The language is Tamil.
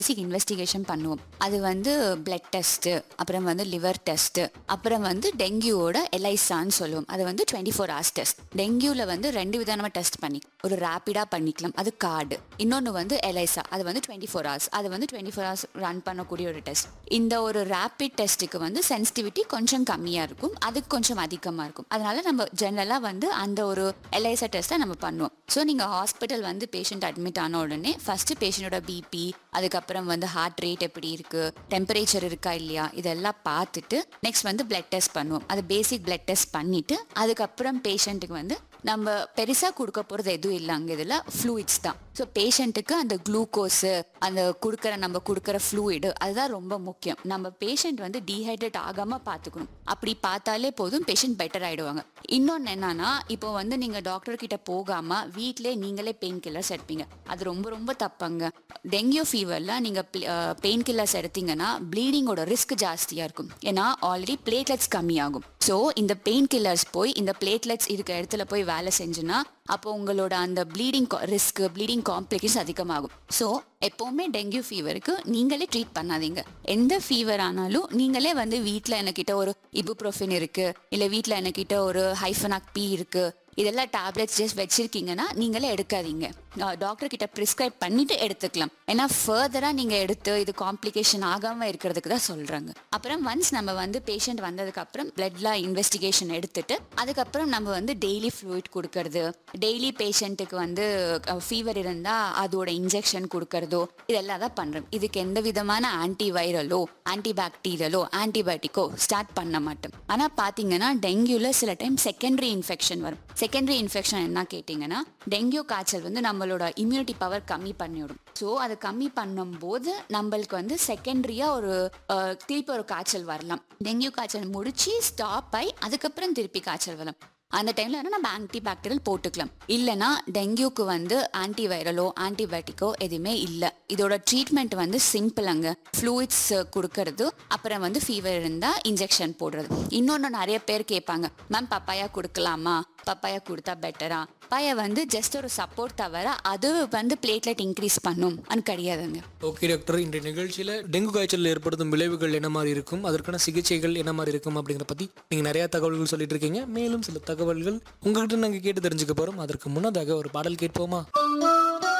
பேசிக் இன்வெஸ்டிகேஷன் பண்ணுவோம் அது வந்து பிளட் டெஸ்ட்டு அப்புறம் வந்து லிவர் டெஸ்ட்டு அப்புறம் வந்து டெங்கியூவோட எலைசான்னு சொல்லுவோம் அது வந்து டுவெண்ட்டி ஃபோர் ஹவர்ஸ் டெஸ்ட் டெங்கியூவில் வந்து ரெண்டு விதமாக டெஸ்ட் பண்ணி ஒரு ரேப்பிடாக பண்ணிக்கலாம் அது கார்டு இன்னொன்று வந்து எலைசா அது வந்து டுவெண்ட்டி ஃபோர் ஹவர்ஸ் அது வந்து டுவெண்ட்டி ஃபோர் ஹவர்ஸ் ரன் பண்ணக்கூடிய ஒரு டெஸ்ட் இந்த ஒரு ரேப்பிட் டெஸ்ட்டுக்கு வந்து சென்சிட்டிவிட்டி கொஞ்சம் கம்மியாக இருக்கும் அதுக்கு கொஞ்சம் அதிகமாக இருக்கும் அதனால நம்ம ஜென்ரலாக வந்து அந்த ஒரு எல்ஐசா டெஸ்ட்டை நம்ம பண்ணுவோம் ஸோ நீங்கள் ஹாஸ்பிட்டல் வந்து பேஷண்ட் அட்மிட் ஆன உடனே ஃபஸ்ட்டு பேஷண்ட்டோட பிபி அதுக்கப்புறம் வந்து ஹார்ட் ரேட் எப்படி இருக்குது டெம்பரேச்சர் இருக்கா இல்லையா இதெல்லாம் பார்த்துட்டு நெக்ஸ்ட் வந்து பிளட் டெஸ்ட் பண்ணுவோம் அது பேசிக் பிளட் டெஸ்ட் பண்ணிவிட்டு அதுக்கப்புறம் பேஷண்ட்டுக்கு வந்து நம்ம பெருசாக கொடுக்க போகிறது எதுவும் இல்லை அங்கே இதில் ஃப்ளூயிட்ஸ் தான் ஸோ பேஷண்ட்டுக்கு அந்த குளுக்கோஸு அந்த கொடுக்குற நம்ம கொடுக்குற ஃப்ளூயிடு அதுதான் ரொம்ப முக்கியம் நம்ம பேஷண்ட் வந்து டீஹைட்ரேட் ஆகாமல் பார்த்துக்கணும் அப்படி பார்த்தாலே போதும் பேஷண்ட் பெட்டர் ஆகிடுவாங்க இன்னொன்று என்னன்னா இப்போ வந்து நீங்கள் டாக்டர் கிட்ட போகாமல் வீட்டிலே நீங்களே பெயின் கில்லர்ஸ் எடுப்பீங்க அது ரொம்ப ரொம்ப தப்பாங்க டெங்கியூ ஃபீவரில் நீங்கள் பெயின் கில்லர்ஸ் எடுத்தீங்கன்னா ப்ளீடிங்கோட ரிஸ்க் ஜாஸ்தியாக இருக்கும் ஏன்னா ஆல்ரெடி பிளேட்லெட்ஸ் கம்மியாகும் ஸோ இந்த பெயின் கில்லர்ஸ் போய் இந்த பிளேட்லெட்ஸ் இருக்க இடத்துல போய் வேலை செஞ்சுன்னா அப்போ உங்களோட அந்த ப்ளீடிங் ரிஸ்க் ப்ளீடிங் காம்ப்ளிகேஷன்ஸ் அதிகமாகும் ஸோ எப்போவுமே டெங்கு ஃபீவருக்கு நீங்களே ட்ரீட் பண்ணாதீங்க எந்த ஃபீவர் ஆனாலும் நீங்களே வந்து வீட்டில் என்கிட்ட ஒரு இபுப்ரோஃபின் இருக்கு இல்லை வீட்டில் என்கிட்ட ஒரு ஹைஃபனாக் பி இருக்கு இதெல்லாம் டேப்லெட்ஸ் ஜஸ்ட் வச்சிருக்கீங்கன்னா நீங்களே எடுக்காதீங்க டாக்டர் கிட்ட ப்ரிஸ்கிரைப் பண்ணிட்டு எடுத்துக்கலாம் ஏன்னா ஃபர்தராக நீங்கள் எடுத்து இது காம்ப்ளிகேஷன் ஆகாமல் இருக்கிறதுக்கு தான் சொல்கிறாங்க அப்புறம் ஒன்ஸ் நம்ம வந்து பேஷண்ட் வந்ததுக்கு அப்புறம் பிளட்ல இன்வெஸ்டிகேஷன் எடுத்துட்டு அதுக்கப்புறம் நம்ம வந்து டெய்லி ஃப்ளூயிட் கொடுக்கறது டெய்லி பேஷண்ட்டுக்கு வந்து ஃபீவர் இருந்தால் அதோட இன்ஜெக்ஷன் கொடுக்கறதோ இதெல்லாம் தான் பண்ணுறோம் இதுக்கு எந்த விதமான ஆன்டி வைரலோ ஆன்டி பாக்டீரியலோ ஆன்டிபயோட்டிக்கோ ஸ்டார்ட் பண்ண மாட்டோம் ஆனால் பார்த்தீங்கன்னா டெங்கியூவில் சில டைம் செகண்டரி இன்ஃபெக்ஷன் வரும் செகண்டரி இன்ஃபெக்ஷன் என்ன கேட்டிங்கன்னா டெங்கியூ காய்ச்சல் வந்து நம்மளோட இம்யூனிட்டி பவர் கம்மி பண்ணிவிடும் ஸோ அதை கம்மி பண்ணும்போது நம்மளுக்கு வந்து செகண்டரியாக ஒரு அஹ், திருப்பி ஒரு காய்ச்சல் வரலாம் டெங்கியூ காய்ச்சல் முடிச்சு ஸ்டாப் ஆகி அதுக்கப்புறம் திருப்பி காய்ச்சல் வரலாம் அந்த டைம்ல வேணா நம்ம ஆன்டி பாக்டீரியல் போட்டுக்கலாம் இல்லைன்னா டெங்கியூக்கு வந்து ஆன்டி வைரலோ ஆன்டிபயோட்டிக்கோ எதுவுமே இல்லை இதோட ட்ரீட்மெண்ட் வந்து சிம்பிளங்க ஃப்ளூயிட்ஸ் கொடுக்கறது அப்புறம் வந்து ஃபீவர் இருந்தால் இன்ஜெக்ஷன் போடுறது இன்னொன்று நிறைய பேர் கேட்பாங்க மேம் பப்பாயா கொடுக்கலாமா பப்பாயா கொடுத்தா பெட்டரா பப்பாயா வந்து ஜஸ்ட் ஒரு சப்போர்ட் தவிர அது வந்து பிளேட்லெட் இன்க்ரீஸ் பண்ணும் அது கிடையாதுங்க ஓகே டாக்டர் இன்றைய நிகழ்ச்சியில் டெங்கு காய்ச்சல் ஏற்படுத்தும் விளைவுகள் என்ன மாதிரி இருக்கும் அதற்கான சிகிச்சைகள் என்ன மாதிரி இருக்கும் அப்படிங்கிற பற்றி நீங்கள் நிறையா தகவல்கள் சொல்லிட்டு இருக்கீங்க மேலும் சில தகவல்கள் உங்ககிட்ட நாங்கள் கேட்டு தெரிஞ்சுக்க போகிறோம் அதற்கு முன்னதாக ஒரு பாடல் கேட்போமா